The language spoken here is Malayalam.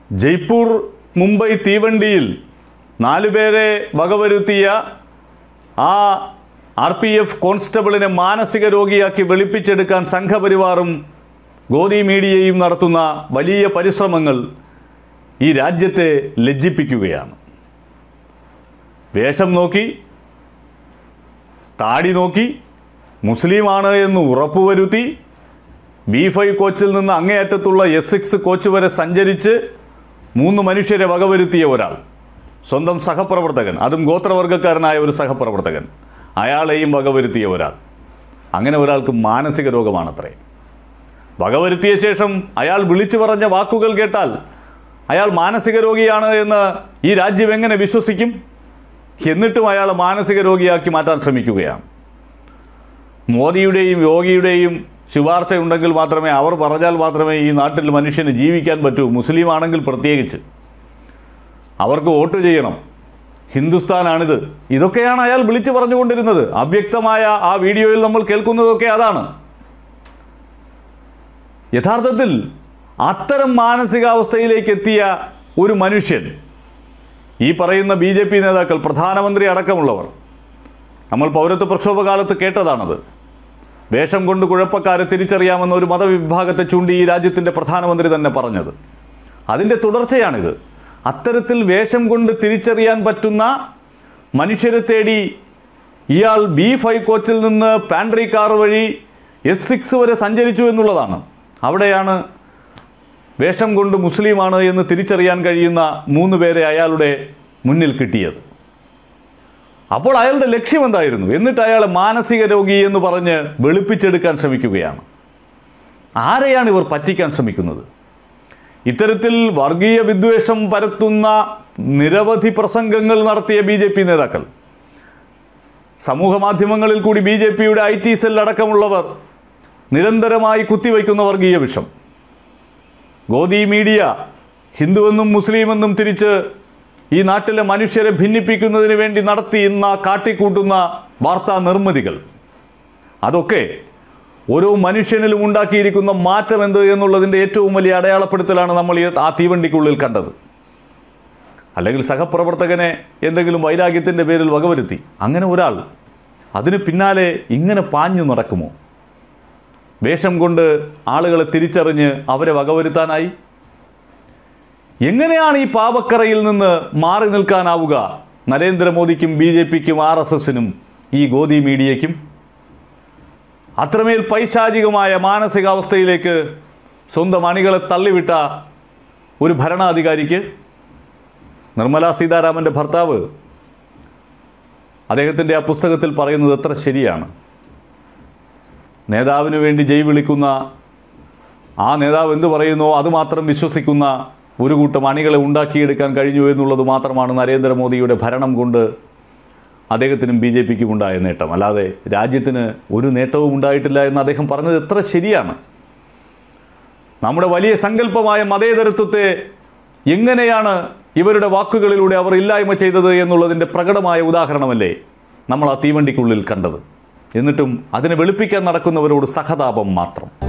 ജയ്പൂർ മുംബൈ തീവണ്ടിയിൽ നാലുപേരെ വകവരുത്തിയ ആ ആർ പി എഫ് കോൺസ്റ്റബിളിനെ മാനസിക രോഗിയാക്കി വെളുപ്പിച്ചെടുക്കാൻ സംഘപരിവാറും ഗോദി മീഡിയയും നടത്തുന്ന വലിയ പരിശ്രമങ്ങൾ ഈ രാജ്യത്തെ ലജ്ജിപ്പിക്കുകയാണ് വേഷം നോക്കി താടി നോക്കി മുസ്ലിമാണ് എന്ന് ഉറപ്പുവരുത്തി ബി ഫൈവ് കോച്ചിൽ നിന്ന് അങ്ങേയറ്റത്തുള്ള എസ് സിക്സ് കോച്ച് വരെ സഞ്ചരിച്ച് മൂന്ന് മനുഷ്യരെ വകവരുത്തിയ ഒരാൾ സ്വന്തം സഹപ്രവർത്തകൻ അതും ഗോത്രവർഗ്ഗക്കാരനായ ഒരു സഹപ്രവർത്തകൻ അയാളെയും വകവരുത്തിയ ഒരാൾ അങ്ങനെ ഒരാൾക്ക് മാനസിക രോഗമാണത്രേ വകവരുത്തിയ ശേഷം അയാൾ വിളിച്ചു പറഞ്ഞ വാക്കുകൾ കേട്ടാൽ അയാൾ മാനസിക രോഗിയാണ് എന്ന് ഈ രാജ്യം എങ്ങനെ വിശ്വസിക്കും എന്നിട്ടും അയാൾ മാനസിക രോഗിയാക്കി മാറ്റാൻ ശ്രമിക്കുകയാണ് മോദിയുടെയും യോഗിയുടെയും ശുപാർശ ഉണ്ടെങ്കിൽ മാത്രമേ അവർ പറഞ്ഞാൽ മാത്രമേ ഈ നാട്ടിൽ മനുഷ്യന് ജീവിക്കാൻ പറ്റൂ മുസ്ലിം ആണെങ്കിൽ പ്രത്യേകിച്ച് അവർക്ക് വോട്ട് ചെയ്യണം ഹിന്ദുസ്ഥാനാണിത് ഇതൊക്കെയാണ് അയാൾ വിളിച്ചു പറഞ്ഞുകൊണ്ടിരുന്നത് അവ്യക്തമായ ആ വീഡിയോയിൽ നമ്മൾ കേൾക്കുന്നതൊക്കെ അതാണ് യഥാർത്ഥത്തിൽ അത്തരം മാനസികാവസ്ഥയിലേക്ക് എത്തിയ ഒരു മനുഷ്യൻ ഈ പറയുന്ന ബി ജെ പി നേതാക്കൾ പ്രധാനമന്ത്രി അടക്കമുള്ളവർ നമ്മൾ പൗരത്വ പ്രക്ഷോഭകാലത്ത് കേട്ടതാണത് വേഷം കൊണ്ട് കുഴപ്പക്കാരെ തിരിച്ചറിയാമെന്ന ഒരു മതവിഭാഗത്തെ ചൂണ്ടി ഈ രാജ്യത്തിൻ്റെ പ്രധാനമന്ത്രി തന്നെ പറഞ്ഞത് അതിൻ്റെ തുടർച്ചയാണിത് അത്തരത്തിൽ വേഷം കൊണ്ട് തിരിച്ചറിയാൻ പറ്റുന്ന മനുഷ്യരെ തേടി ഇയാൾ ബി ഫൈവ് കോച്ചിൽ നിന്ന് പാൻട്രി കാർ വഴി എസ് സിക്സ് വരെ സഞ്ചരിച്ചു എന്നുള്ളതാണ് അവിടെയാണ് വേഷം കൊണ്ട് മുസ്ലിമാണ് എന്ന് തിരിച്ചറിയാൻ കഴിയുന്ന മൂന്ന് പേരെ അയാളുടെ മുന്നിൽ കിട്ടിയത് അപ്പോൾ അയാളുടെ ലക്ഷ്യം എന്തായിരുന്നു എന്നിട്ട് അയാളെ മാനസിക രോഗി എന്ന് പറഞ്ഞ് വെളുപ്പിച്ചെടുക്കാൻ ശ്രമിക്കുകയാണ് ആരെയാണ് ഇവർ പറ്റിക്കാൻ ശ്രമിക്കുന്നത് ഇത്തരത്തിൽ വർഗീയ വിദ്വേഷം പരത്തുന്ന നിരവധി പ്രസംഗങ്ങൾ നടത്തിയ ബി ജെ പി നേതാക്കൾ സമൂഹ മാധ്യമങ്ങളിൽ കൂടി ബി ജെ പിയുടെ ഐ ടി സെൽ അടക്കമുള്ളവർ നിരന്തരമായി കുത്തിവയ്ക്കുന്ന വർഗീയ വിഷം ഗോദി മീഡിയ ഹിന്ദുവെന്നും മുസ്ലിമെന്നും തിരിച്ച് ഈ നാട്ടിലെ മനുഷ്യരെ ഭിന്നിപ്പിക്കുന്നതിന് വേണ്ടി നടത്തിയുന്ന കാട്ടിക്കൂട്ടുന്ന വാർത്താ നിർമ്മിതികൾ അതൊക്കെ ഓരോ മനുഷ്യനിലും ഉണ്ടാക്കിയിരിക്കുന്ന മാറ്റം എന്ത് എന്നുള്ളതിൻ്റെ ഏറ്റവും വലിയ അടയാളപ്പെടുത്തലാണ് നമ്മൾ ഈ ആ തീവണ്ടിക്കുള്ളിൽ കണ്ടത് അല്ലെങ്കിൽ സഹപ്രവർത്തകനെ എന്തെങ്കിലും വൈരാഗ്യത്തിൻ്റെ പേരിൽ വകവരുത്തി അങ്ങനെ ഒരാൾ അതിന് പിന്നാലെ ഇങ്ങനെ പാഞ്ഞു നടക്കുമോ വേഷം കൊണ്ട് ആളുകളെ തിരിച്ചറിഞ്ഞ് അവരെ വകവരുത്താനായി എങ്ങനെയാണ് ഈ പാപക്കറയിൽ നിന്ന് മാറി നിൽക്കാനാവുക നരേന്ദ്രമോദിക്കും ബി ജെ പിക്കും ആർ എസ് എസിനും ഈ ഗോദി മീഡിയയ്ക്കും അത്രമേൽ പൈശാചികമായ മാനസികാവസ്ഥയിലേക്ക് സ്വന്തം അണികളെ തള്ളിവിട്ട ഒരു ഭരണാധികാരിക്ക് നിർമ്മല സീതാരാമൻ്റെ ഭർത്താവ് അദ്ദേഹത്തിൻ്റെ ആ പുസ്തകത്തിൽ പറയുന്നത് എത്ര ശരിയാണ് നേതാവിന് വേണ്ടി ജയ് വിളിക്കുന്ന ആ നേതാവ് എന്ത് പറയുന്നോ അത് മാത്രം വിശ്വസിക്കുന്ന ഒരു കൂട്ടം അണികളെ ഉണ്ടാക്കിയെടുക്കാൻ കഴിഞ്ഞു എന്നുള്ളത് മാത്രമാണ് നരേന്ദ്രമോദിയുടെ ഭരണം കൊണ്ട് അദ്ദേഹത്തിനും ബി ജെ പിക്കും ഉണ്ടായ നേട്ടം അല്ലാതെ രാജ്യത്തിന് ഒരു നേട്ടവും ഉണ്ടായിട്ടില്ല എന്ന് അദ്ദേഹം പറഞ്ഞത് എത്ര ശരിയാണ് നമ്മുടെ വലിയ സങ്കല്പമായ മതേതരത്വത്തെ എങ്ങനെയാണ് ഇവരുടെ വാക്കുകളിലൂടെ അവർ ഇല്ലായ്മ ചെയ്തത് എന്നുള്ളതിൻ്റെ പ്രകടമായ ഉദാഹരണമല്ലേ നമ്മൾ ആ തീവണ്ടിക്കുള്ളിൽ കണ്ടത് എന്നിട്ടും അതിനെ വെളുപ്പിക്കാൻ നടക്കുന്നവരോട് സഹതാപം മാത്രം